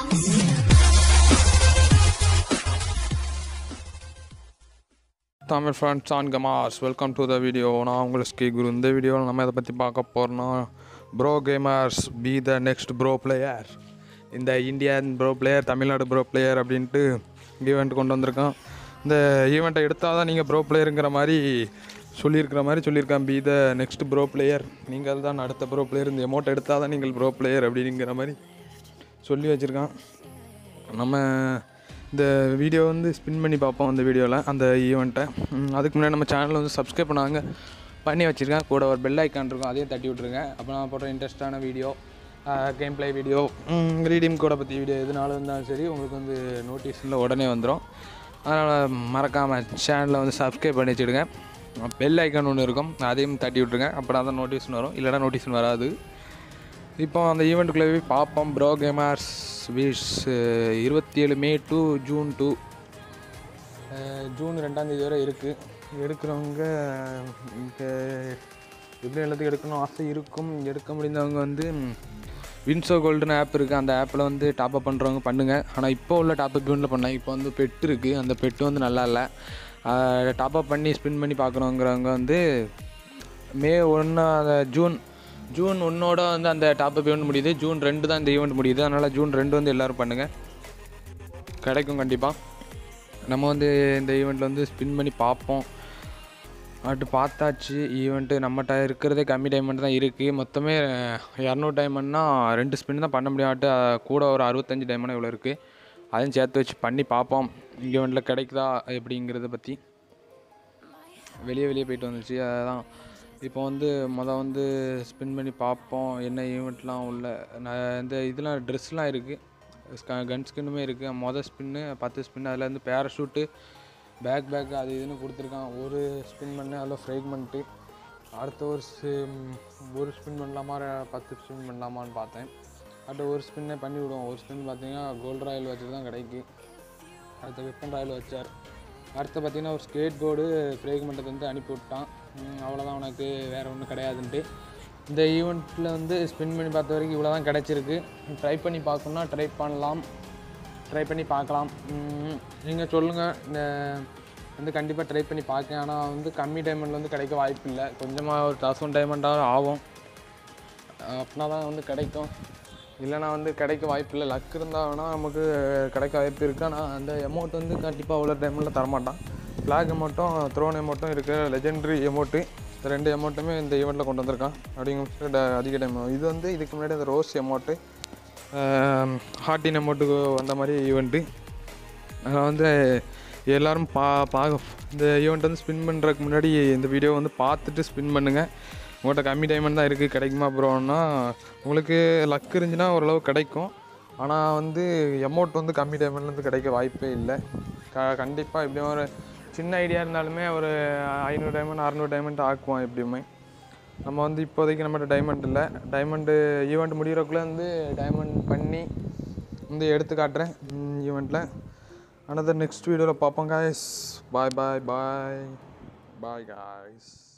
Tamil friends and gamers welcome to the video நான் உங்கள் ஸ்கே குரு இந்த வீடியோவில் நம்ம இதை பற்றி பார்க்க போகிறோம்னா pro gamers be the next pro player இந்த Indian pro player Tamil Nadu pro player event ஈவெண்ட் கொண்டு வந்திருக்கோம் இந்த ஈவெண்ட்டை எடுத்தால் தான் நீங்கள் ப்ரோ பிளேயருங்கிற மாதிரி சொல்லியிருக்கிற மாதிரி சொல்லியிருக்கான் be the next pro player நீங்கள் தான் அடுத்த ப்ரோ பிளேயர் இந்த அமௌண்ட் எடுத்தால் தான் நீங்கள் ப்ரோ பிளேயர் அப்படிங்கிற மாதிரி சொல்லி வச்சுருக்கான் நம்ம இந்த வீடியோ வந்து ஸ்பின் பண்ணி பார்ப்போம் அந்த வீடியோவில் அந்த ஈவெண்ட்டை அதுக்கு முன்னாடி நம்ம சேனலை வந்து சப்ஸ்கிரைப் பண்ணாங்க பண்ணி வச்சுருக்கேன் கூட ஒரு பெல் ஐக்கான் இருக்கும் அதையும் தட்டி விட்ருங்க அப்போ நான் போடுற இன்ட்ரெஸ்டான video game play video redeem கோடை பற்றி வீடியோ எதுனாலும் இருந்தாலும் சரி உங்களுக்கு வந்து நோட்டீஸில் உடனே வந்துடும் அதனால் மறக்காமல் சேனலை வந்து சப்ஸ்கிரைப் பண்ணி வச்சுடுங்க பெல் ஐக்கான் ஒன்று இருக்கும் அதையும் தட்டி விட்ருங்க அப்படின்னா தான் நோட்டீஸ் வரும் இல்லைனா நோட்டீஸ் வராது இப்போ அந்த ஈவெண்ட்டுக்குள்ளே போய் பார்ப்போம் ப்ரோ கேமர்ஸ் வீஸ் இருபத்தி ஏழு May to June to June ரெண்டாந்தேதி வரை இருக்குது எடுக்கிறவங்க இங்கே எப்படி எல்லாத்துக்கும் எடுக்கணும் ஆசை இருக்கும் எடுக்க முடிந்தவங்க வந்து வின்சோ கோல்டுன்னு ஆப் இருக்குது அந்த ஆப்பில் வந்து டாப்அப் பண்ணுறவங்க பண்ணுங்கள் ஆனால் இப்போ உள்ள டாப்அப் ஈவெண்ட்டில் பண்ணாங்க இப்போ வந்து பெட் இருக்குது அந்த பெட்டு வந்து நல்லா இல்லை டாப்அப் பண்ணி ஸ்பின் பண்ணி பார்க்குறவங்கிறவங்க வந்து மே ஒன்று அந்த ஜூன் ஜூன் ஒன்னோட வந்து அந்த டாப்அப் ஈவெண்ட் முடியுது ஜூன் ரெண்டு தான் இந்த ஈவெண்ட் முடியுது அதனால் ஜூன் ரெண்டு வந்து எல்லோரும் பண்ணுங்கள் கிடைக்கும் கண்டிப்பாக நம்ம வந்து இந்த ஈவெண்ட்டில் வந்து ஸ்பின் பண்ணி பார்ப்போம் அட்டு பார்த்தாச்சு ஈவெண்ட்டு நம்மகிட்ட இருக்கிறதே கம்மி டைமண்ட் தான் இருக்குது மொத்தமே இரநூறு டைமண்ட்னா ரெண்டு ஸ்பின் தான் பண்ண முடியாட்டு கூட ஒரு அறுபத்தஞ்சு டைமண்ட் இவ்வளோ இருக்குது அதையும் சேர்த்து வச்சு பண்ணி பார்ப்போம் ஈவெண்ட்டில் கிடைக்குதா எப்படிங்கிறத பற்றி வெளியே வெளியே போயிட்டு வந்துச்சு அதுதான் இப்போ வந்து மொதல் வந்து ஸ்பின் பண்ணி பார்ப்போம் என்ன ஈவெண்ட்லாம் உள்ள நான் இந்த இதெல்லாம் ட்ரெஸ்லாம் இருக்குது கன் ஸ்கின்னுமே இருக்குது மொதல் ஸ்பின்னு பத்து ஸ்பின் அதில் வந்து பேராஷூட்டு பேக் பேக் அது இதுன்னு கொடுத்துருக்கான் ஒரு ஸ்பின் பண்ணு அதில் ஃப்ரேக்மெண்ட்டு அடுத்த ஒரு ஒரு ஸ்பின் பண்ணலாமா பத்து ஸ்பின் பண்ணலாமான்னு பார்த்தேன் அடுத்த ஒரு ஸ்பின்னே பண்ணி விடுவோம் ஒரு ஸ்பின் பார்த்தீங்கன்னா கோல்டு ராயல் வச்சுட்டு தான் கிடைக்கு அடுத்த வெப்பன் ராயல் வச்சார் அடுத்து பார்த்தீங்கன்னா ஒரு ஸ்கேட் போர்டு ஃப்ரேக்மெண்ட்டை வந்து அனுப்பி விட்டான் அவ்வளோதான் உனக்கு வேறு ஒன்றும் கிடையாதுன்ட்டு இந்த ஈவெண்ட்டில் வந்து ஸ்பின் பண்ணி பார்த்த வரைக்கும் இவ்வளோ தான் கிடச்சிருக்கு ட்ரை பண்ணி பார்க்கணுன்னா ட்ரை பண்ணலாம் ட்ரை பண்ணி பார்க்கலாம் நீங்கள் சொல்லுங்கள் இந்த வந்து கண்டிப்பாக ட்ரை பண்ணி பார்க்கேன் ஆனால் வந்து கம்மி டைமண்டில் வந்து கிடைக்க வாய்ப்பு இல்லை கொஞ்சமாக ஒரு தௌசண்ட் டைமண்டாக ஆகும் அப்படின்னா தான் வந்து கிடைக்கும் இல்லைனா வந்து கிடைக்க வாய்ப்பு இல்லை லக் இருந்தால் வேணால் நமக்கு கிடைக்க வாய்ப்பு இருக்குது ஆனால் அந்த அமௌண்ட் வந்து கண்டிப்பாக அவ்வளோ டைமில் தரமாட்டான் ஃப்ளாக் அமௌண்ட்டும் த்ரோன் அமௌண்ட்டும் இருக்குது லெஜெண்ட்ரி அமௌண்ட்டு இந்த ரெண்டு அமௌண்ட்டுமே இந்த ஈவெண்ட்டில் கொண்டு வந்திருக்கான் அப்படிங்கிற அதிக டைம் இது வந்து இதுக்கு முன்னாடி அந்த ரோஸ் அமௌண்ட்டு ஹார்டின் அமௌண்ட்டுக்கு வந்த மாதிரி ஈவெண்ட்டு அதனால் வந்து எல்லோரும் பா பா இந்த ஈவெண்ட் வந்து ஸ்பின் பண்ணுறதுக்கு முன்னாடி இந்த வீடியோ வந்து பார்த்துட்டு ஸ்பின் பண்ணுங்கள் உங்கள்கிட்ட கம்மி டைமண்ட் தான் இருக்குது கிடைக்குமா ப்ரோன்னா உங்களுக்கு லக் இருந்துச்சுன்னா ஓரளவு கிடைக்கும் ஆனால் வந்து அமௌண்ட் வந்து கம்மி டைமண்ட்லேருந்து கிடைக்க வாய்ப்பே இல்லை க கண்டிப்பாக எப்படியும் ஒரு சின்ன ஐடியா இருந்தாலுமே ஒரு ஐநூறு டைமண்ட் அறநூறு டைமண்ட் ஆக்குவோம் எப்படியுமே நம்ம வந்து இப்போதைக்கு நம்மகிட்ட டைமண்ட் இல்லை டைமண்டு ஈவெண்ட் முடிகிறக்குள்ளே வந்து டைமண்ட் பண்ணி வந்து எடுத்து காட்டுறேன் ஈவெண்ட்டில் அனதர் நெக்ஸ்ட் வீடியோவில் பார்ப்போம் காய்ஸ் பாய் பாய் பாய் பாய் காய்ஸ்